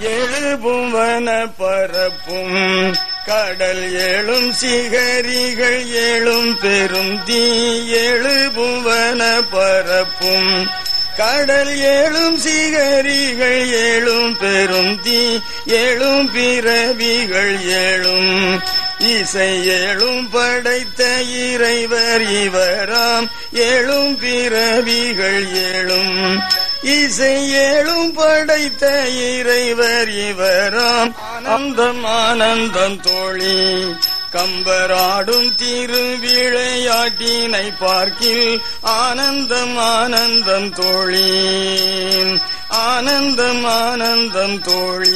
எழுபுவன பரப்பும் கடல் எழும் சிகரிகள் எழும் பெரும் தீ எழுபுவன பரப்பும் கடல் ஏழும் சிகரிகள் ஏழும் பெரும் தீ ஏழும் பிறவிகள் ஏழும் இசை ஏழும் படைத்த இறைவர் இவராம் ஏழும் பிறவிகள் ஏழும் இசை ஏழும் படைத்த இறைவர் இவராம் ஆனந்தம் ஆனந்தம் தோழி கம்பராடும் திருவிளையாட்டினை பார்க்கில் ஆனந்தம் ஆனந்தம் தோழி ஆனந்தம் ஆனந்தம் தோழி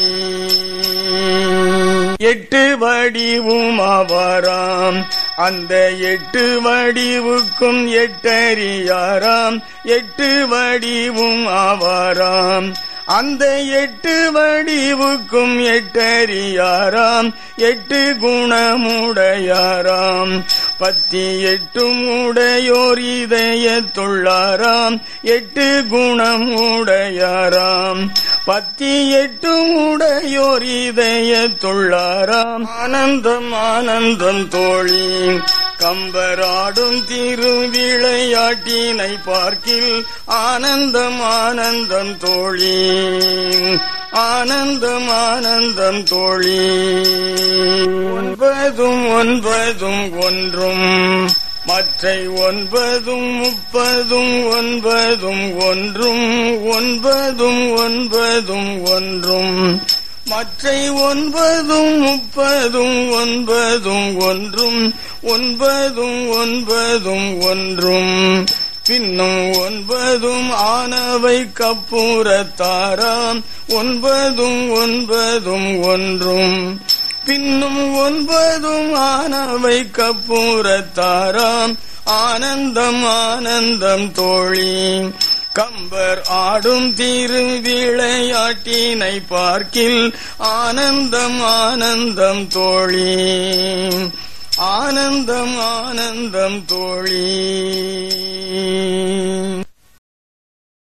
எட்டு வடிவும் அவராம் அந்த எட்டு வடிவுக்கும் எட்டறியாராம் எட்டு வடிவும் அவராம் அந்த எட்டு வடிவுக்கும் எட்டறியாராம் எட்டு குணமுடையாராம் பத்தி எட்டும் உடையோர் இதயத்துள்ளாராம் எட்டு குணம் உடையாராம் பத்தி எட்டும் உடையோர் இதயத்துள்ளாராம் ஆனந்தம் ஆனந்தம் தோழி கம்பராடும் திருவிளையாட்டினை பார்க்கில் ஆனந்தம் ஆனந்தம் தோழி ஆனந்தம் ஆனந்தம் தோழி ஒன்பதும் ஒன்பதும் ஒன்றும் மற்றை ஒன்பதும் முப்பதும் ஒன்பதும் ஒன்றும் ஒன்பதும் ஒன்பதும் ஒன்றும் மற்றை ஒன்பதும் முப்பதும் ஒன்பதும் ஒன்றும் ஒன்பதும் ஒன்பதும் ஒன்றும் பின்னும் ஒன்பதும் ஆனவை கப்பூரத்தாராம் ஒன்பதும் ஒன்பதும் ஒன்றும் பின்னும் ஒன்பதும் ஆனவை கப்பூரத்தாராம் ஆனந்தம் ஆனந்தம் தோழி கம்பர் ஆடும் திருவிளையாட்டினை பார்க்கில் ஆனந்தம் ஆனந்தம் தோழி ஆனந்தம் ஆனந்தம் தோழி